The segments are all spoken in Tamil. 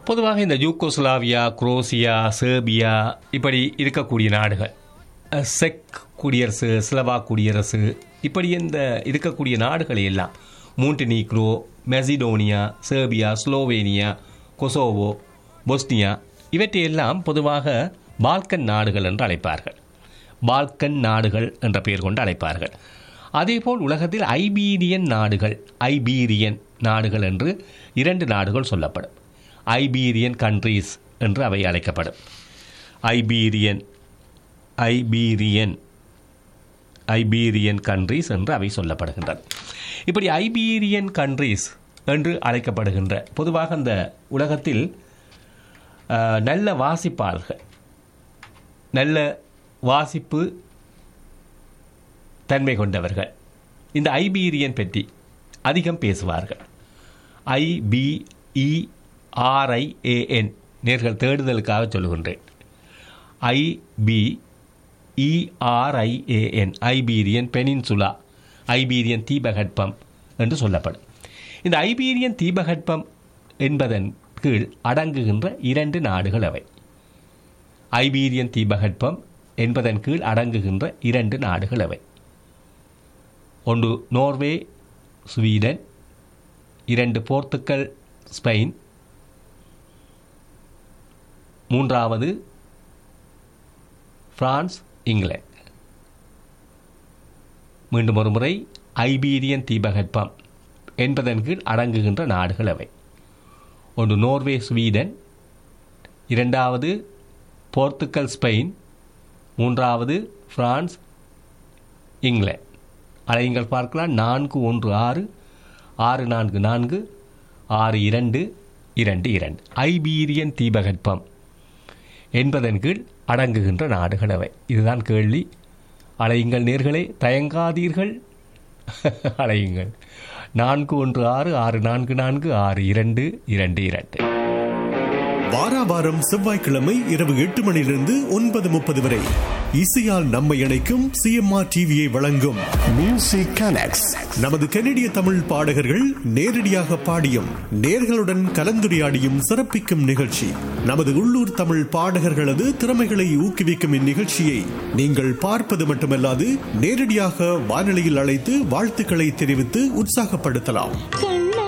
பொதுவாக இந்த யூகோஸ்லாவியா குரோசியா சேர்பியா இப்படி இருக்கக்கூடிய நாடுகள் அஹ், செக் குடியரசு ஸ்லவா குடியரசு இப்படி இந்த இருக்கக்கூடிய நாடுகளை எல்லாம் Montenegro Macedonia Serbia Slovenia Kosovo Bosnia இவற்றையெல்லாம் பொதுவாக பால்கன் நாடுகள் என்று அழைப்பார்கள் பால்கன் நாடுகள் என்ற பெயர் கொண்டு அழைப்பார்கள் அதேபோல் உலகத்தில் ஐபீரியன் நாடுகள் ஐபீரியன் நாடுகள் என்று இரண்டு நாடுகள் சொல்லப்படும் ஐபீரியன் கண்ட்ரீஸ் என்று அவை அழைக்கப்படும் ஐபீரியன் ஐபீரியன் ஐபீரியன் கண்ட்ரீஸ் என்று அவை சொல்லப்படுகின்றன இப்படி ஐபீரியன் கண்ட்ரீஸ் என்று அழைக்கப்படுகின்ற பொதுவாக அந்த உலகத்தில் அஹ், நல்ல வாசிப்பாளர்கள் நல்ல வாசிப்பு தன்மை கொண்டவர்கள் இந்த ஐபீரியன் பற்றி அதிகம் பேசுவார்கள் ஐபிஇஆர்ஐஏஎன் நேர்கள் தேடுதலுக்காக சொல்லுகின்றேன் ஐபி இஆர்ஐஏஎன் ஐபீரியன் பெனின்சுலா ஐபீரியன் தீபகற்பம் என்று சொல்லப்படும் இந்த ஐபீரியன் தீபகற்பம் என்பதன் கீழ் அடங்குகின்ற இரண்டு நாடுகள் அவை ஐபீரியன் தீபகற்பம் என்பதன் கீழ் அடங்குகின்ற இரண்டு நாடுகள் அவை ஒன்று நோர்வே ஸ்வீடன் இரண்டு போர்த்துக்கல் ஸ்பெயின் மூன்றாவது பிரான்ஸ் இங்கிலாந்து மீண்டும் ஒரு முறை ஐபீரியன் தீபகற்பம் என்பதன் கீழ் அடங்குகின்ற நாடுகள் அவை ஒன்று நோர்வே ஸ்வீடன் இரண்டாவது போர்த்துக்கல் ஸ்பெயின் மூன்றாவது பிரான்ஸ் இங்கிலாந்து அலையுங்கள் பார்க்கலாம் நான்கு ஒன்று ஆறு ஆறு நான்கு நான்கு ஆறு இரண்டு இரண்டு இரண்டு ஐபீரியன் தீபகற்பம் என்பதன் கீழ் அடங்குகின்ற நாடுகள் அவை இதுதான் கேள்வி அலையுங்கள் நேர்களே தயங்காதீர்கள் அலையுங்கள் நான்கு ஒன்று ஆறு ஆறு நான்கு நான்கு ஆறு இரண்டு இரண்டு இரண்டு வாராவாரம் செவ்வாய்க்கிழமை இரவு எட்டு மணியிலிருந்து ஒன்பது முப்பது வரை இசையால் நம்மை இணைக்கும் சிஎம்ஆர் டிவியை வழங்கும் மியூசிக் கனெக்ட்ஸ் நமது கனடிய தமிழ் பாடகர்கள் நேரடியாக பாடியும் நேர்களுடன் கலந்துரையாடியும் சிறப்பிக்கும் நிகழ்ச்சி நமது உள்ளூர் தமிழ் பாடகர்களது திறமைகளை ஊக்குவிக்கும் இந்நிகழ்ச்சியை நீங்கள் பார்ப்பது மட்டுமல்லாது நேரடியாக வானொலியில் அழைத்து வாழ்த்துக்களை தெரிவித்து உற்சாகப்படுத்தலாம் கண்ணா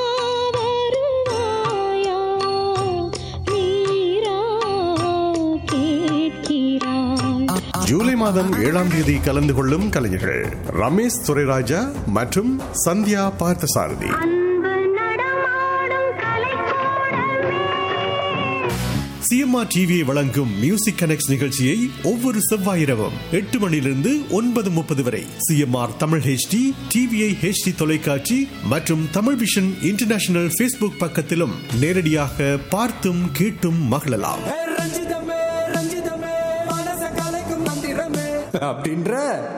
வருவாயா நீரா கேட்கிறாய் ஜூலை மாதம் ஏழாம் தேதி கலந்து கொள்ளும் கலைஞர்கள் ரமேஷ் துரைராஜா மற்றும் சந்தியா பார்த்தசாரதி அன்பு நடமாடும் கலைக்கூடமே சிஎம்ஆர் டிவியை வழங்கும் மியூசிக் கனெக்ட் நிகழ்ச்சியை ஒவ்வொரு செவ்வாய் இரவும் எட்டு மணியிலிருந்து ஒன்பது முப்பது வரை CMR Tamil HD TVI HD தொலைக்காட்சி மற்றும் தமிழ் விஷன் இன்டர்நேஷனல் ஃபேஸ்புக் பக்கத்திலும் நேரடியாக பார்த்தும் கேட்டும் மகிழலாம் ஏ ரஞ்சிதமே ரஞ்சிதமே மனச கலைக்கும் மந்திரமே அப்படின்ற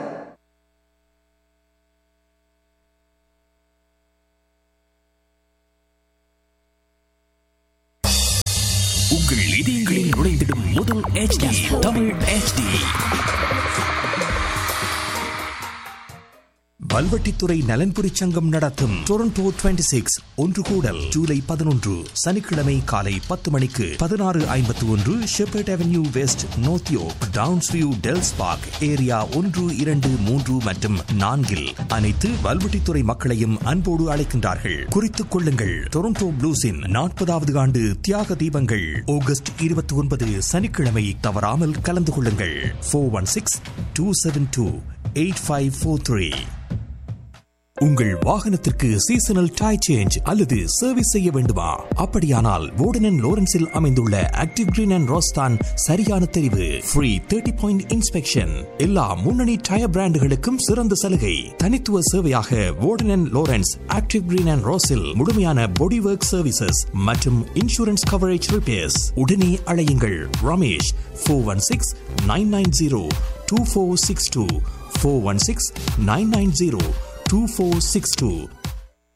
உங்கள் இதயங்களில் நுழைந்திடும் முதல் HD தமிழ் HD வல்வெட்டித்துறை நலன்புரி சங்கம் நடத்தும் டொரண்டோ 26 சிக்ஸ் ஒன்று கூடல் ஜூலை பதினொன்று சனிக்கிழமை காலை பத்து மணிக்கு பதினாறு ஐம்பத்தி ஒன்று Shepherd Avenue West North York Downsview Dells park area ஒன்று இரண்டு மூன்று மற்றும் நான்கில் அனைத்து வல்வெட்டித்துறை மக்களையும் அன்போடு அழைக்கின்றார்கள் குறித்துக் கொள்ளுங்கள் டொரண்டோ ப்ளூஸின் நாற்பதாவது ஆண்டு தியாக தீபங்கள் ஆகஸ்ட் இருபத்தி ஒன்பது சனிக்கிழமை தவறாமல் கலந்து கொள்ளுங்கள் four one six two seven two eight five four three உங்கள் வாகனத்திற்கு சீசனல் டை சேஞ்ச் அல்லது சர்வீஸ் செய்ய வேண்டுமா அப்படியானால் வோர்டன் லோரன்ஸில் அமைந்துள்ள ஆக்டிவ் கிரீன் அண்ட் ரோஸ்தான் சரியான தெரிவு ஃப்ரீ தேர்ட்டி பாயிண்ட் இன்ஸ்பெக்ஷன் எல்லா முன்னணி டயர் பிராண்டுகளுக்கும் சிறந்த சலுகை தனித்துவ சேவையாக Warden Lawrence Active Green and ரோஸில் முழுமையான பாடி ஒர்க் சர்வீசஸ் மற்றும் இன்சூரன்ஸ் கவரேஜ் ரிப்பேர்ஸ் உடனே அழையுங்கள் Ramesh four one six nine nine zero two four six two four one six nine nine zero 2462